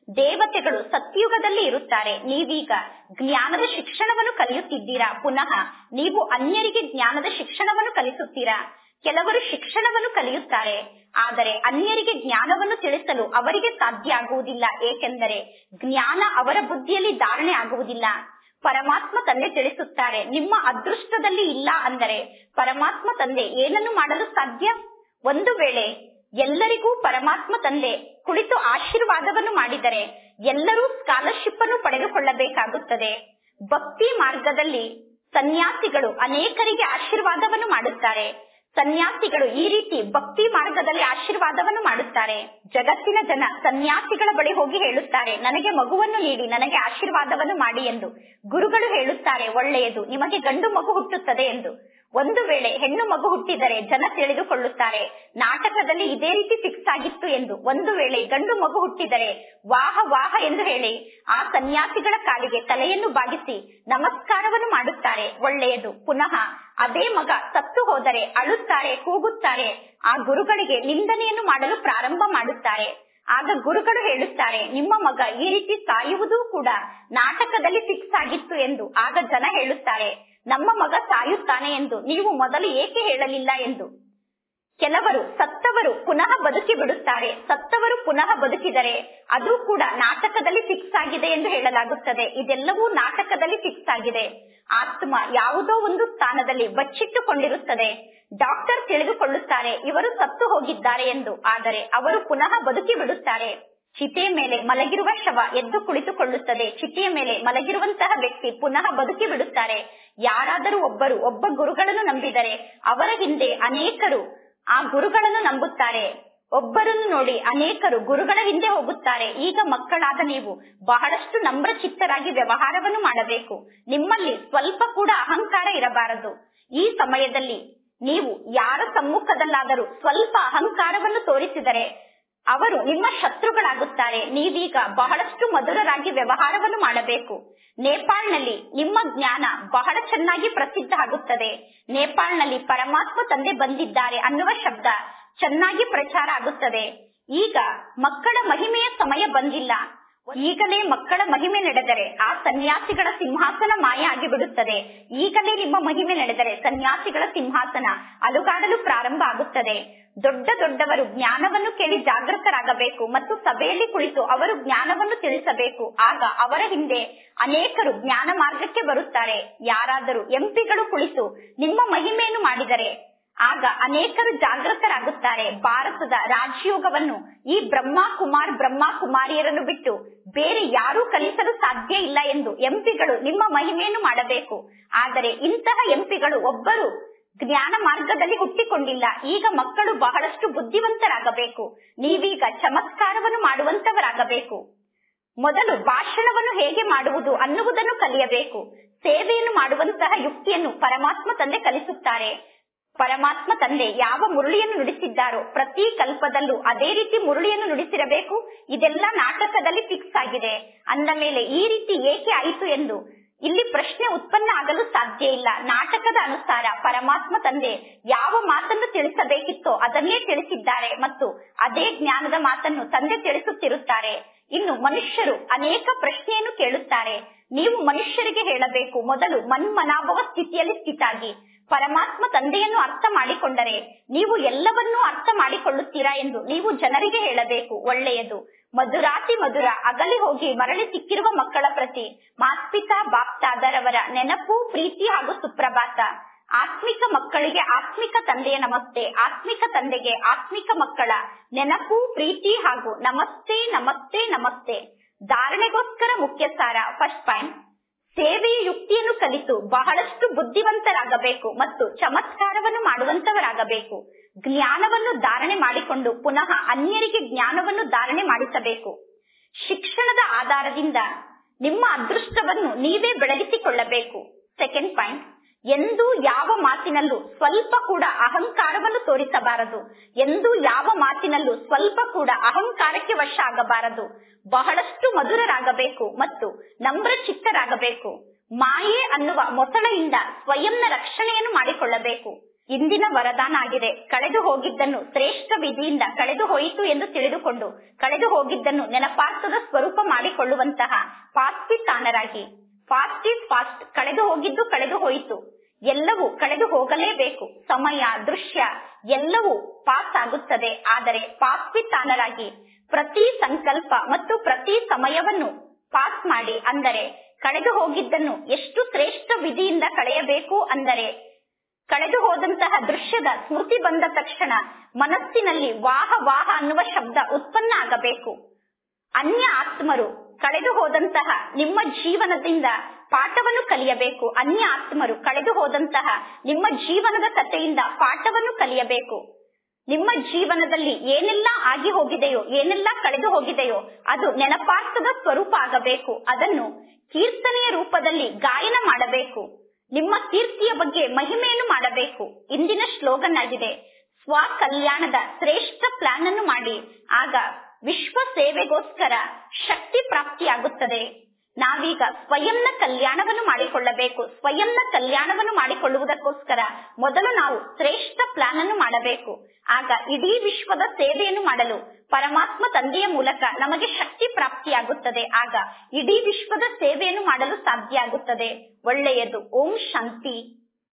ದೇವತೆಗಳು ಸತ್ಯುಗದಲ್ಲಿ ಇರುತ್ತಾರೆ ನೀವೀಗ ಜ್ಞಾನದ ಶಿಕ್ಷಣವನ್ನು ಕಲಿಯುತ್ತಿದ್ದೀರಾ ಪುನಃ ನೀವು ಅನ್ಯರಿಗೆ ಜ್ಞಾನದ ಶಿಕ್ಷಣವನ್ನು ಕಲಿಸುತ್ತೀರಾ ಕೆಲವರು ಶಿಕ್ಷಣವನ್ನು ಕಲಿಯುತ್ತಾರೆ ಆದರೆ ಅನ್ಯರಿಗೆ ಜ್ಞಾನವನ್ನು ತಿಳಿಸಲು ಅವರಿಗೆ ಸಾಧ್ಯ ಆಗುವುದಿಲ್ಲ ಏಕೆಂದರೆ ಜ್ಞಾನ ಅವರ ಬುದ್ಧಿಯಲ್ಲಿ ಧಾರಣೆ ಆಗುವುದಿಲ್ಲ ಪರಮಾತ್ಮ ತಂದೆ ತಿಳಿಸುತ್ತಾರೆ ನಿಮ್ಮ ಅದೃಷ್ಟದಲ್ಲಿ ಇಲ್ಲ ಅಂದರೆ ಪರಮಾತ್ಮ ತಂದೆ ಏನನ್ನು ಮಾಡಲು ಸಾಧ್ಯ ಒಂದು ವೇಳೆ ಎಲ್ಲರಿಗೂ ಪರಮಾತ್ಮ ತಂದೆ ಕುಳಿತು ಆಶೀರ್ವಾದವನ್ನು ಮಾಡಿದರೆ ಎಲ್ಲರೂ ಸ್ಕಾಲರ್ಶಿಪ್ ಅನ್ನು ಪಡೆದುಕೊಳ್ಳಬೇಕಾಗುತ್ತದೆ ಭಕ್ತಿ ಮಾರ್ಗದಲ್ಲಿ ಸನ್ಯಾಸಿಗಳು ಅನೇಕರಿಗೆ ಆಶೀರ್ವಾದವನ್ನು ಮಾಡುತ್ತಾರೆ ಸನ್ಯಾಸಿಗಳು ಈ ರೀತಿ ಭಕ್ತಿ ಮಾರ್ಗದಲ್ಲಿ ಆಶೀರ್ವಾದವನ್ನು ಮಾಡುತ್ತಾರೆ ಜಗತ್ತಿನ ಜನ ಸನ್ಯಾಸಿಗಳ ಬಳಿ ಹೋಗಿ ಹೇಳುತ್ತಾರೆ ನನಗೆ ಮಗುವನ್ನು ನೀಡಿ ನನಗೆ ಆಶೀರ್ವಾದವನ್ನು ಮಾಡಿ ಎಂದು ಗುರುಗಳು ಹೇಳುತ್ತಾರೆ ಒಳ್ಳೆಯದು ನಿಮಗೆ ಗಂಡು ಮಗು ಹುಟ್ಟುತ್ತದೆ ಎಂದು ಒಂದು ವೇಳೆ ಹೆಣ್ಣು ಮಗು ಹುಟ್ಟಿದರೆ ಜನ ತಿಳಿದುಕೊಳ್ಳುತ್ತಾರೆ ನಾಟಕದಲ್ಲಿ ಇದೇ ರೀತಿ ಫಿಕ್ಸ್ ಆಗಿತ್ತು ಎಂದು ಒಂದು ವೇಳೆ ಗಂಡು ಮಗು ಹುಟ್ಟಿದರೆ ವಾಹ ವಾಹ ಎಂದು ಹೇಳಿ ಆ ಸನ್ಯಾಸಿಗಳ ಕಾಲಿಗೆ ತಲೆಯನ್ನು ಬಾಗಿಸಿ ನಮಸ್ಕಾರವನ್ನು ಮಾಡುತ್ತಾರೆ ಒಳ್ಳೆಯದು ಪುನಃ ಅದೇ ಮಗ ಸತ್ತು ಹೋದರೆ ಅಳುತ್ತಾರೆ ಕೂಗುತ್ತಾರೆ ಆ ಗುರುಗಳಿಗೆ ನಿಂದನೆಯನ್ನು ಮಾಡಲು ಪ್ರಾರಂಭ ಮಾಡುತ್ತಾರೆ ಆಗ ಗುರುಗಳು ಹೇಳುತ್ತಾರೆ ನಿಮ್ಮ ಮಗ ಈ ರೀತಿ ಸಾಯುವುದೂ ಕೂಡ ನಾಟಕದಲ್ಲಿ ಫಿಕ್ಸ್ ಆಗಿತ್ತು ಎಂದು ಆಗ ಜನ ಹೇಳುತ್ತಾರೆ ನಮ್ಮ ಮಗ ಸಾಯುತ್ತಾನೆ ಎಂದು ನೀವು ಮೊದಲು ಏಕೆ ಹೇಳಲಿಲ್ಲ ಎಂದು ಕೆಲವರು ಸತ್ತವರು ಪುನಃ ಬದುಕಿ ಬಿಡುತ್ತಾರೆ ಸತ್ತವರು ಪುನಃ ಬದುಕಿದರೆ ಅದು ಕೂಡ ನಾಟಕದಲ್ಲಿ ಫಿಕ್ಸ್ ಆಗಿದೆ ಎಂದು ಹೇಳಲಾಗುತ್ತದೆ ಇದೆಲ್ಲವೂ ನಾಟಕದಲ್ಲಿ ಫಿಕ್ಸ್ ಆಗಿದೆ ಆತ್ಮ ಯಾವುದೋ ಒಂದು ಸ್ಥಾನದಲ್ಲಿ ಬಚ್ಚಿಟ್ಟುಕೊಂಡಿರುತ್ತದೆ ಡಾಕ್ಟರ್ ತಿಳಿದುಕೊಳ್ಳುತ್ತಾರೆ ಇವರು ಸತ್ತು ಹೋಗಿದ್ದಾರೆ ಎಂದು ಆದರೆ ಅವರು ಪುನಃ ಬದುಕಿ ಬಿಡುತ್ತಾರೆ ಚಿತೆಯ ಮೇಲೆ ಮಲಗಿರುವ ಶವ ಎದ್ದು ಕುಳಿತುಕೊಳ್ಳುತ್ತದೆ ಚಿತೆಯ ಮೇಲೆ ಮಲಗಿರುವಂತಹ ವ್ಯಕ್ತಿ ಪುನಃ ಬದುಕಿ ಬಿಡುತ್ತಾರೆ ಯಾರಾದರೂ ಒಬ್ಬರು ಒಬ್ಬ ಗುರುಗಳನ್ನು ನಂಬಿದರೆ ಅವರ ಹಿಂದೆ ಅನೇಕರು ಆ ಗುರುಗಳನ್ನು ನಂಬುತ್ತಾರೆ ಒಬ್ಬರನ್ನು ನೋಡಿ ಅನೇಕರು ಗುರುಗಳ ಹಿಂದೆ ಹೋಗುತ್ತಾರೆ ಈಗ ಮಕ್ಕಳಾದ ನೀವು ಬಹಳಷ್ಟು ನಮ್ರ ಚಿತ್ತರಾಗಿ ವ್ಯವಹಾರವನ್ನು ಮಾಡಬೇಕು ನಿಮ್ಮಲ್ಲಿ ಸ್ವಲ್ಪ ಕೂಡ ಅಹಂಕಾರ ಇರಬಾರದು ಈ ಸಮಯದಲ್ಲಿ ನೀವು ಯಾರ ಸಮ್ಮುಖದಲ್ಲಾದರೂ ಸ್ವಲ್ಪ ಅಹಂಕಾರವನ್ನು ತೋರಿಸಿದರೆ ಅವರು ನಿಮ್ಮ ಶತ್ರುಗಳಾಗುತ್ತಾರೆ ನೀವೀಗ ಬಹಳಷ್ಟು ಮಧುರರಾಗಿ ವ್ಯವಹಾರವನ್ನು ಮಾಡಬೇಕು ನೇಪಾಳ್ನಲ್ಲಿ ನಿಮ್ಮ ಜ್ಞಾನ ಬಹಳ ಚೆನ್ನಾಗಿ ಪ್ರಸಿದ್ಧ ಆಗುತ್ತದೆ ನೇಪಾಳ್ನಲ್ಲಿ ಪರಮಾತ್ಮ ತಂದೆ ಬಂದಿದ್ದಾರೆ ಅನ್ನುವ ಶಬ್ದ ಚೆನ್ನಾಗಿ ಪ್ರಚಾರ ಆಗುತ್ತದೆ ಈಗ ಮಕ್ಕಳ ಮಹಿಮೆಯ ಸಮಯ ಬಂದಿಲ್ಲ ಈಗಲೇ ಮಕ್ಕಳ ಮಹಿಮೆ ನಡೆದರೆ ಆ ಸನ್ಯಾಸಿಗಳ ಸಿಂಹಾಸನ ಮಾಯ ಆಗಿಬಿಡುತ್ತದೆ ಈಗಲೇ ನಿಮ್ಮ ಮಹಿಮೆ ನಡೆದರೆ ಸನ್ಯಾಸಿಗಳ ಸಿಂಹಾಸನ ಅಲುಗಾಡಲು ಪ್ರಾರಂಭ ಆಗುತ್ತದೆ ದೊಡ್ಡ ದೊಡ್ಡವರು ಜ್ಞಾನವನ್ನು ಕೇಳಿ ಜಾಗೃತರಾಗಬೇಕು ಮತ್ತು ಸಭೆಯಲ್ಲಿ ಕುಳಿತು ಅವರು ಜ್ಞಾನವನ್ನು ತಿಳಿಸಬೇಕು ಆಗ ಅವರ ಹಿಂದೆ ಅನೇಕರು ಜ್ಞಾನ ಮಾರ್ಗಕ್ಕೆ ಬರುತ್ತಾರೆ ಯಾರಾದರೂ ಎಂಪಿಗಳು ಕುಳಿತು ನಿಮ್ಮ ಮಹಿಮೆಯನ್ನು ಮಾಡಿದರೆ ಆಗ ಅನೇಕರು ಜಾಗೃತರಾಗುತ್ತಾರೆ ಭಾರತದ ರಾಜಯೋಗವನ್ನು ಈ ಬ್ರಹ್ಮ ಕುಮಾರ್ ಬ್ರಹ್ಮ ಕುಮಾರಿಯರನ್ನು ಬಿಟ್ಟು ಬೇರೆ ಯಾರೂ ಕಲಿಸಲು ಸಾಧ್ಯ ಇಲ್ಲ ಎಂದು ಎಂಪಿಗಳು ನಿಮ್ಮ ಮಹಿಮೆಯನ್ನು ಮಾಡಬೇಕು ಆದರೆ ಇಂತಹ ಎಂಪಿಗಳು ಒಬ್ಬರು ಜ್ಞಾನ ಮಾರ್ಗದಲ್ಲಿ ಹುಟ್ಟಿಕೊಂಡಿಲ್ಲ ಈಗ ಮಕ್ಕಳು ಬಹಳಷ್ಟು ಬುದ್ಧಿವಂತರಾಗಬೇಕು ನೀವೀಗ ಚಮತ್ಕಾರವನ್ನು ಮಾಡುವಂತವರಾಗಬೇಕು ಮೊದಲು ಭಾಷಣವನ್ನು ಹೇಗೆ ಮಾಡುವುದು ಅನ್ನುವುದನ್ನು ಕಲಿಯಬೇಕು ಸೇವೆಯನ್ನು ಮಾಡುವಂತಹ ಯುಕ್ತಿಯನ್ನು ಪರಮಾತ್ಮ ತಂದೆ ಕಲಿಸುತ್ತಾರೆ ಪರಮಾತ್ಮ ತಂದೆ ಯಾವ ಮುರುಳಿಯನ್ನು ನುಡಿಸಿದ್ದಾರೋ ಪ್ರತಿ ಕಲ್ಪದಲ್ಲೂ ಅದೇ ರೀತಿ ಮುರುಳಿಯನ್ನು ನುಡಿಸಿರಬೇಕು ಇದೆಲ್ಲ ನಾಟಕದಲ್ಲಿ ಫಿಕ್ಸ್ ಆಗಿದೆ ಅಂದ ಮೇಲೆ ಈ ರೀತಿ ಏಕೆ ಆಯಿತು ಎಂದು ಇಲ್ಲಿ ಪ್ರಶ್ನೆ ಉತ್ಪನ್ನ ಆಗಲು ಸಾಧ್ಯ ಇಲ್ಲ ನಾಟಕದ ಅನುಸಾರ ಪರಮಾತ್ಮ ತಂದೆ ಯಾವ ಮಾತನ್ನು ತಿಳಿಸಬೇಕಿತ್ತೋ ಅದನ್ನೇ ತಿಳಿಸಿದ್ದಾರೆ ಮತ್ತು ಅದೇ ಜ್ಞಾನದ ಮಾತನ್ನು ತಂದೆ ತಿಳಿಸುತ್ತಿರುತ್ತಾರೆ ಇನ್ನು ಮನುಷ್ಯರು ಅನೇಕ ಪ್ರಶ್ನೆಯನ್ನು ಕೇಳುತ್ತಾರೆ ನೀವು ಮನುಷ್ಯರಿಗೆ ಹೇಳಬೇಕು ಮೊದಲು ಮನ್ಮನಾಭವ ಸ್ಥಿತಿಯಲ್ಲಿ ಸ್ಥಿತಾಗಿ ಪರಮಾತ್ಮ ತಂದೆಯನ್ನು ಅರ್ಥ ಮಾಡಿಕೊಂಡರೆ ನೀವು ಎಲ್ಲವನ್ನೂ ಅರ್ಥ ಮಾಡಿಕೊಳ್ಳುತ್ತೀರಾ ಎಂದು ನೀವು ಜನರಿಗೆ ಹೇಳಬೇಕು ಒಳ್ಳೆಯದು ಮಧುರಾತಿ ಮಧುರ ಅಗಲಿ ಹೋಗಿ ಮರಳಿ ಸಿಕ್ಕಿರುವ ಮಕ್ಕಳ ಪ್ರತಿ ಮಾಸ್ಪಿತಾ ಬಾಪ್ತಾದರವರ ನೆನಪು ಪ್ರೀತಿ ಹಾಗೂ ಸುಪ್ರಭಾತ ಆತ್ಮಿಕ ಮಕ್ಕಳಿಗೆ ಆತ್ಮಿಕ ತಂದೆಯ ನಮಸ್ತೆ ಆತ್ಮಿಕ ತಂದೆಗೆ ಆತ್ಮಿಕ ಮಕ್ಕಳ ನೆನಪು ಪ್ರೀತಿ ಹಾಗೂ ನಮಸ್ತೆ ನಮಸ್ತೆ ನಮಸ್ತೆ ಧಾರಣೆಗೋಸ್ಕರ ಮುಖ್ಯ ಸಾರ ಫಸ್ಟ್ ಪಾಯಿಂಟ್ ಸೇವೆಯ ಯುಕ್ತಿಯನ್ನು ಕಲಿತು ಬಹಳಷ್ಟು ಬುದ್ಧಿವಂತರಾಗಬೇಕು ಮತ್ತು ಚಮತ್ಕಾರವನ್ನು ಮಾಡುವಂತವರಾಗಬೇಕು ಜ್ಞಾನವನ್ನು ಧಾರಣೆ ಮಾಡಿಕೊಂಡು ಪುನಃ ಅನ್ಯರಿಗೆ ಜ್ಞಾನವನ್ನು ಧಾರಣೆ ಮಾಡಿಸಬೇಕು ಶಿಕ್ಷಣದ ಆಧಾರದಿಂದ ನಿಮ್ಮ ಅದೃಷ್ಟವನ್ನು ನೀವೇ ಬೆಳಗಿಸಿಕೊಳ್ಳಬೇಕು ಸೆಕೆಂಡ್ ಪಾಯಿಂಟ್ ಎಂದೂ ಯಾವ ಮಾತಿನಲ್ಲೂ ಸ್ವಲ್ಪ ಕೂಡ ಅಹಂಕಾರವನ್ನು ತೋರಿಸಬಾರದು ಎಂದೂ ಯಾವ ಮಾತಿನಲ್ಲೂ ಸ್ವಲ್ಪ ಕೂಡ ಅಹಂಕಾರಕ್ಕೆ ವಶ ಆಗಬಾರದು ಬಹಳಷ್ಟು ಮಧುರರಾಗಬೇಕು ಮತ್ತು ನಮ್ರ ಚಿತ್ತರಾಗಬೇಕು ಮಾಯೆ ಅನ್ನುವ ಮೊಸಳೆಯಿಂದ ಸ್ವಯಂನ ರಕ್ಷಣೆಯನ್ನು ಮಾಡಿಕೊಳ್ಳಬೇಕು ಇಂದಿನ ವರದಾನ ಆಗಿದೆ ಕಳೆದು ಹೋಗಿದ್ದನ್ನು ಶ್ರೇಷ್ಠ ವಿಧಿಯಿಂದ ಕಳೆದು ಹೋಯಿತು ಎಂದು ತಿಳಿದುಕೊಂಡು ಕಳೆದು ಹೋಗಿದ್ದನ್ನು ನೆನಪಾರ್ಥದ ಸ್ವರೂಪ ಮಾಡಿಕೊಳ್ಳುವಂತಹ ಪಾಸ್ಪಿತಾನರಾಗಿ ಫಾಸ್ಟ್ ಇಸ್ ಫಾಸ್ಟ್ ಕಳೆದು ಹೋಗಿದ್ದು ಕಳೆದು ಹೋಯಿತು ಎಲ್ಲವೂ ಕಳೆದು ಹೋಗಲೇಬೇಕು ಸಮಯ ದೃಶ್ಯ ಎಲ್ಲವೂ ಪಾಸ್ ಆಗುತ್ತದೆ ಆದರೆ ಪಾಸ್ಪಿತಾನರಾಗಿ ಪ್ರತಿ ಸಂಕಲ್ಪ ಮತ್ತು ಪ್ರತಿ ಸಮಯವನ್ನು ಪಾಸ್ ಮಾಡಿ ಅಂದರೆ ಕಳೆದು ಹೋಗಿದ್ದನ್ನು ಎಷ್ಟು ಶ್ರೇಷ್ಠ ವಿಧಿಯಿಂದ ಕಳೆಯಬೇಕು ಅಂದರೆ ಕಳೆದು ಹೋದಂತಹ ದೃಶ್ಯದ ಸ್ಮೃತಿ ಬಂದ ತಕ್ಷಣ ಮನಸ್ಸಿನಲ್ಲಿ ವಾಹ ವಾಹ ಅನ್ನುವ ಶಬ್ದ ಉತ್ಪನ್ನ ಆಗಬೇಕು ಅನ್ಯ ಆತ್ಮರು ಕಳೆದು ಹೋದಂತಹ ನಿಮ್ಮ ಜೀವನದಿಂದ ಪಾಠವನ್ನು ಕಲಿಯಬೇಕು ಅನ್ಯ ಆತ್ಮರು ಕಳೆದು ಹೋದಂತಹ ನಿಮ್ಮ ಜೀವನದ ಕಥೆಯಿಂದ ಪಾಠವನ್ನು ಕಲಿಯಬೇಕು ನಿಮ್ಮ ಜೀವನದಲ್ಲಿ ಏನೆಲ್ಲ ಆಗಿ ಹೋಗಿದೆಯೋ ಏನೆಲ್ಲ ಕಳೆದು ಹೋಗಿದೆಯೋ ಅದು ನೆನಪಾರ್ಥದ ಸ್ವರೂಪ ಆಗಬೇಕು ಅದನ್ನು ಕೀರ್ತನೆಯ ರೂಪದಲ್ಲಿ ಗಾಯನ ಮಾಡಬೇಕು ನಿಮ್ಮ ಕೀರ್ತಿಯ ಬಗ್ಗೆ ಮಹಿಮೆಯನ್ನು ಮಾಡಬೇಕು ಇಂದಿನ ಶ್ಲೋಗನ್ ಆಗಿದೆ ಸ್ವ ಕಲ್ಯಾಣದ ಶ್ರೇಷ್ಠ ಪ್ಲಾನ್ ಅನ್ನು ಮಾಡಿ ಆಗ ವಿಶ್ವ ಸೇವೆಗೋಸ್ಕರ ಶಕ್ತಿ ಪ್ರಾಪ್ತಿಯಾಗುತ್ತದೆ ನಾವೀಗ ಸ್ವಯಂನ ಕಲ್ಯಾಣವನ್ನು ಮಾಡಿಕೊಳ್ಳಬೇಕು ಸ್ವಯಂನ ಕಲ್ಯಾಣವನ್ನು ಮಾಡಿಕೊಳ್ಳುವುದಕ್ಕೋಸ್ಕರ ಮೊದಲು ನಾವು ಶ್ರೇಷ್ಠ ಪ್ಲಾನ್ ಅನ್ನು ಮಾಡಬೇಕು ಆಗ ಇಡೀ ವಿಶ್ವದ ಸೇವೆಯನ್ನು ಮಾಡಲು ಪರಮಾತ್ಮ ತಂದೆಯ ಮೂಲಕ ನಮಗೆ ಶಕ್ತಿ ಪ್ರಾಪ್ತಿಯಾಗುತ್ತದೆ ಆಗ ಇಡೀ ವಿಶ್ವದ ಸೇವೆಯನ್ನು ಮಾಡಲು ಸಾಧ್ಯ ಆಗುತ್ತದೆ ಒಳ್ಳೆಯದು ಓಂ ಶಾಂತಿ